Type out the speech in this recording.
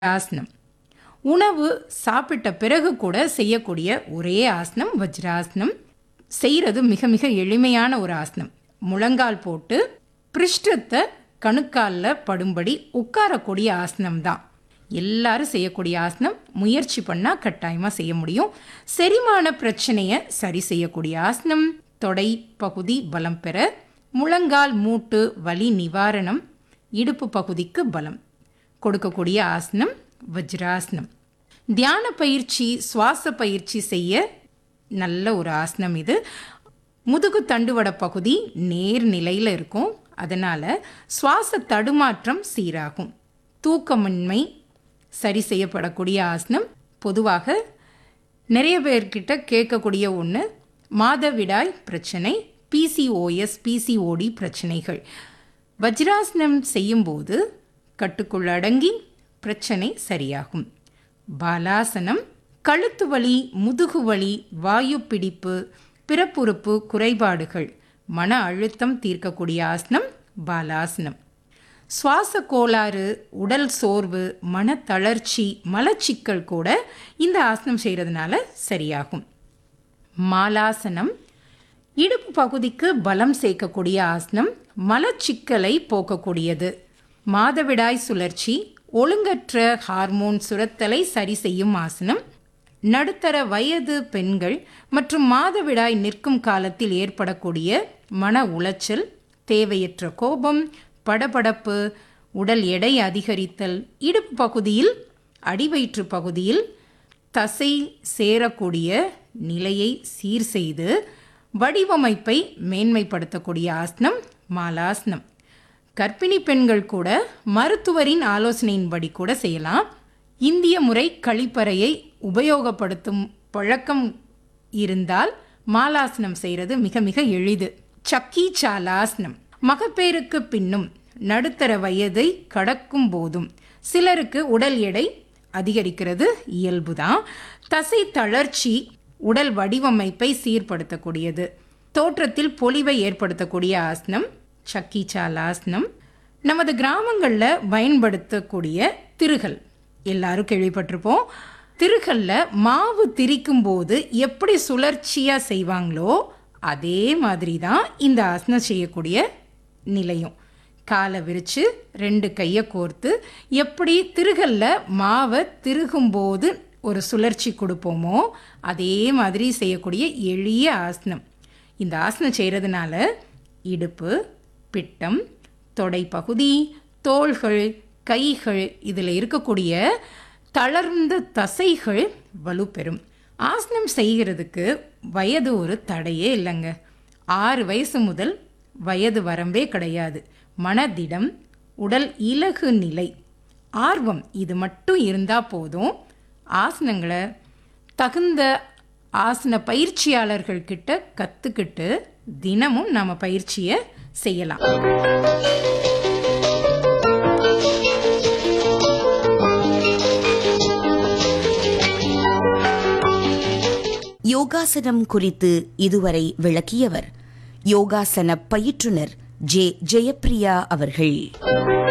ஆசனம் உணவு சாப்பிட்ட பிறகு கூட செய்யக்கூடிய ஒரே ஆசனம் வஜ்ராசனம் செய்கிறது மிக மிக எளிமையான ஒரு ஆசனம் முழங்கால் போட்டு பிருஷ்டத்தை கணுக்காலில் படும்படி உட்காரக்கூடிய ஆசனம் தான் எல்லாரும் செய்யக்கூடிய ஆசனம் முயற்சி பண்ணால் கட்டாயமாக செய்ய முடியும் செரிமான பிரச்சனையை சரி செய்யக்கூடிய ஆசனம் தொடை பகுதி பலம் பெற முழங்கால் மூட்டு வலி நிவாரணம் இடுப்பு பகுதிக்கு பலம் கொடுக்கக்கூடிய ஆசனம் வஜ்ராசனம் தியான பயிற்சி சுவாச பயிற்சி செய்ய நல்ல ஒரு ஆசனம் இது முதுகு தண்டுவட பகுதி நேர் நிலையில் இருக்கும் அதனால் சுவாச தடுமாற்றம் சீராகும் தூக்கமின்மை சரி செய்யப்படக்கூடிய ஆசனம் பொதுவாக நிறைய பேர்கிட்ட கேட்கக்கூடிய ஒன்று மாதவிடாய் பிரச்சனை பிசிஓஎஸ் பிசிஓடி பிரச்சனைகள் வஜ்ராசனம் செய்யும்போது கட்டுக்குள் அடங்கி பிரச்சனை சரியாகும் பாலாசனம் கழுத்து வலி முதுகு வலி வாயு பிடிப்பு பிறப்புறுப்பு குறைபாடுகள் மன அழுத்தம் தீர்க்கக்கூடிய ஆசனம் பாலாசனம் சுவாச கோளாறு உடல் சோர்வு மனத்தளர்ச்சி மலச்சிக்கல் கூட இந்த ஆசனம் செய்கிறதுனால சரியாகும் மாலாசனம் இடுப்பு பகுதிக்கு பலம் சேர்க்கக்கூடிய ஆசனம் மலச்சிக்கலை போக்கக்கூடியது மாதவிடாய் சுழற்சி ஒழுங்கற்ற ஹார்மோன் சுரத்தலை சரி செய்யும் ஆசனம் நடுத்தர வயது பெண்கள் மற்றும் மாதவிடாய் நிற்கும் காலத்தில் ஏற்படக்கூடிய மன உளைச்சல் தேவையற்ற கோபம் படபடப்பு உடல் எடை அதிகரித்தல் இடுப்பு பகுதியில் அடிவயிற்று பகுதியில் தசை சேரக்கூடிய நிலையை சீர் செய்து வடிவமைப்பை மேன்மைப்படுத்தக்கூடிய ஆசனம் மாலாசனம் கர்ப்பிணி பெண்கள் கூட மருத்துவரின் ஆலோசனையின்படி கூட செய்யலாம் இந்திய முறை கழிப்பறையை உபயோகப்படுத்தும் பழக்கம் இருந்தால் மாலாசனம் செய்கிறது மிக மிக எளிது சக்கி சாலாசனம் மகப்பேருக்கு பின்னும் நடுத்தர வயதை கடக்கும் போதும் சிலருக்கு உடல் எடை அதிகரிக்கிறது இயல்புதான் தசை தளர்ச்சி உடல் வடிவமைப்பை சீர்படுத்தக்கூடியது தோற்றத்தில் பொலிவை ஏற்படுத்தக்கூடிய ஆசனம் சக்கி சாலாசனம் நமது கிராமங்களில் பயன்படுத்தக்கூடிய திருகல் எல்லாரும் கேள்விப்பட்டிருப்போம் திருகல்ல மாவு திரிக்கும் போது எப்படி சுழற்சியாக செய்வாங்களோ அதே மாதிரி தான் இந்த ஆசனம் செய்யக்கூடிய நிலையும் காலை விரித்து ரெண்டு கையை கோர்த்து எப்படி திருகல்ல மாவை திருகும்போது ஒரு சுழற்சி கொடுப்போமோ அதே மாதிரி செய்யக்கூடிய எளிய ஆசனம் இந்த ஆசனம் செய்கிறதுனால இடுப்பு பிட்டம் தொடை பகுதி தோள்கள் கைகள் இதில் இருக்கக்கூடிய தளர்ந்த தசைகள் வலுப்பெறும் ஆசனம் செய்கிறதுக்கு வயது ஒரு தடையே இல்லைங்க ஆறு வயசு முதல் வயது வரம்பே கிடையாது மனதிடம் உடல் இலகு நிலை ஆர்வம் இது மட்டும் இருந்தால் போதும் ஆசனங்களை தகுந்த ஆசன பயிற்சியாளர்கள் கிட்ட கற்றுக்கிட்டு தினமும் நம்ம பயிற்சியை செய்யலாம் யோகாசனம் குறித்து இதுவரை விளக்கியவர் யோகாசன பயிற்றுனர் ஜே ஜெயப்பிரியா அவர்கள்